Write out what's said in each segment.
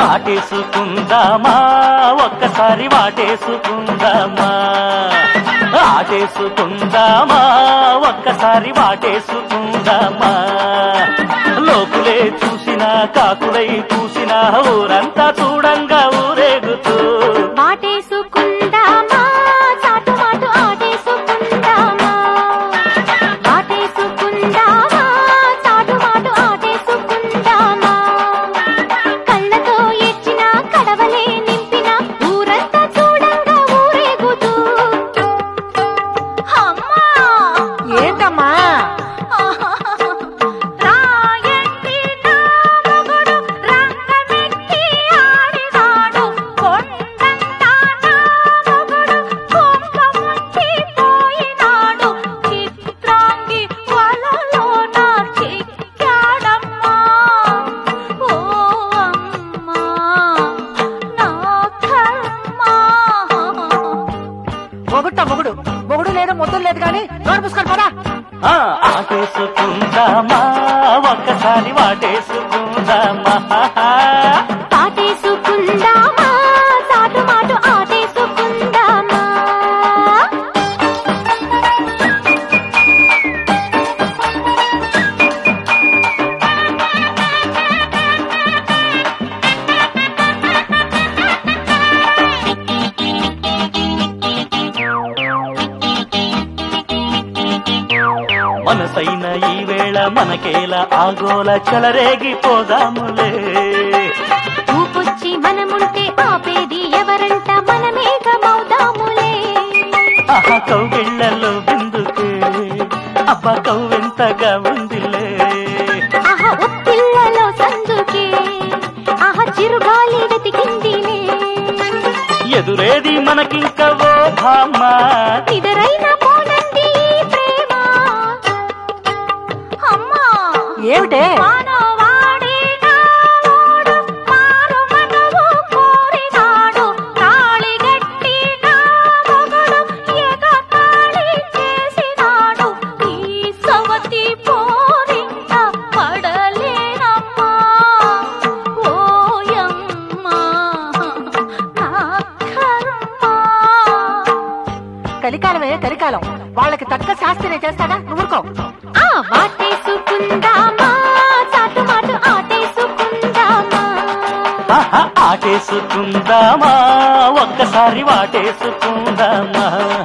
ఆటేసుకుందామా ఒక్కసారి వాటేసుకుందామా ఆటేసుకుందామా ఒక్కసారి వాటేసుకుందామా లోకులే చూసినా కాకులై కూసినా ఊరంతా చూడంగా ఊరేగుతూ వాటేసుకుందామా చాటు మాటు ఆటేసుకుందామా వాటేసుకుందామా చాటు మాటు ఆటేసుకుందామా కళ్ళతో ఎచ్చిన కడవలే నింపిన ఊరంతా చూడంగా ఊరేగుతూ అమ్మా ఏంటమ్మా రాయండి నా మొగుడు రంగమెక్కి ఆడినాడు కొండంతా నా మొగుడు కుంభముంచి పోయినాడు చిత్రాంగి వలలో నా చిక్కాడమ్మా ఓ అమ్మా నా కర్మ మొగుట మొగుడు మొగుడు లేదు ముద్దులు లేదు కానీ నోరు పుసుకొని పదా ఆ, ఆటేసుకుందామా ఒక్కసారి వాటేసుకుందామా ఆటేసుకుందామా చాటు మాటు ఆటేసుకుందామా మనసైన ఈ వేళ మనకేలా ఆగోల చెలరేగిపోదాములే ఊపొచ్చి మనముంటే ఆపేది ఎవరంట మనమేఘమవుదాములే ఆహా కౌగిళ్లలో బిందుకే అబ్బ కవ్వెంతగా ఉందిలే ఆహ ఉత్తిళ్లలో సందుకే ఆహ చిరుగాలి వెతికిందిలే ఎదురేది మనకింక ఓ భామ ఇదరైన పోనండి ఈ ప్రేమ అమ్మా ఏమిటే మానవాడి నా ఓడు మారు మనవు కోరినాడు తాళిగట్టి నా మొగుడు ఎగతాళి చేసినాడు ఈ సవతి పోరింట పడలేనమ్మా ఓయమ్మా నా కర్మ కలికాలమే కలికాలం వాళ్ళకి తగ్గ శాస్త్రి చేస్తాడా నువ్వు ఊరుకో ఆ వాటేసుకుందామా చాటు మాటు ఆటేసుకుందామా ఆహా ఆటేసుకుందామా ఒక్కసారి వాటేసుకుందామా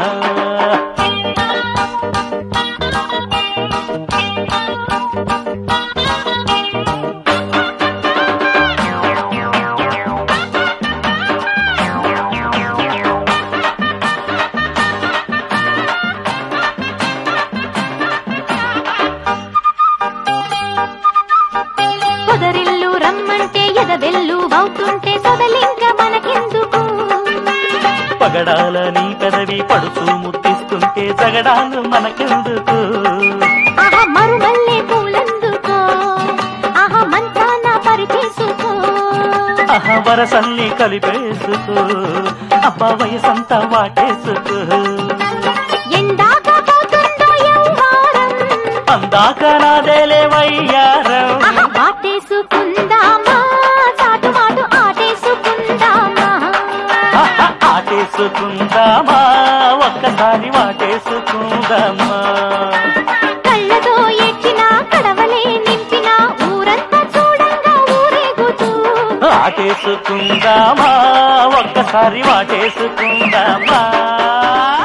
పొదరిల్లు రమ్మంటే ఎదవెల్లు అవుతుంటే సొదలింక మనకెందుకు పగడాల నీ పెదవి పడుచు ముద్దిస్తుంటే జగడాలు మనకెందుకు ఆహా మరుమల్లే పూలందుకో ఆహా మంచాన పరిచేసుకో అహ వరసల్ని కలిపేసుకో అబ్బ వయసంతా వాటేసుకో ఎందాక పోతుందో యవ్వారం అందాక నాదేలే వయ్యారం ఆహా వాటేసుకుందామా చాటు మాటు ఆటేసుకుందామా ఆహ, ఆటేసుకుందామా ఒక్కసారి వాటేసుకుందామా కళ్ళతో ఎక్కిన కడవలే నింపిన ఊరంతా చూడంగా ఊరేగుతూ ఆటేసుకుందామా ఒక్కసారి వాటేసుకుందామా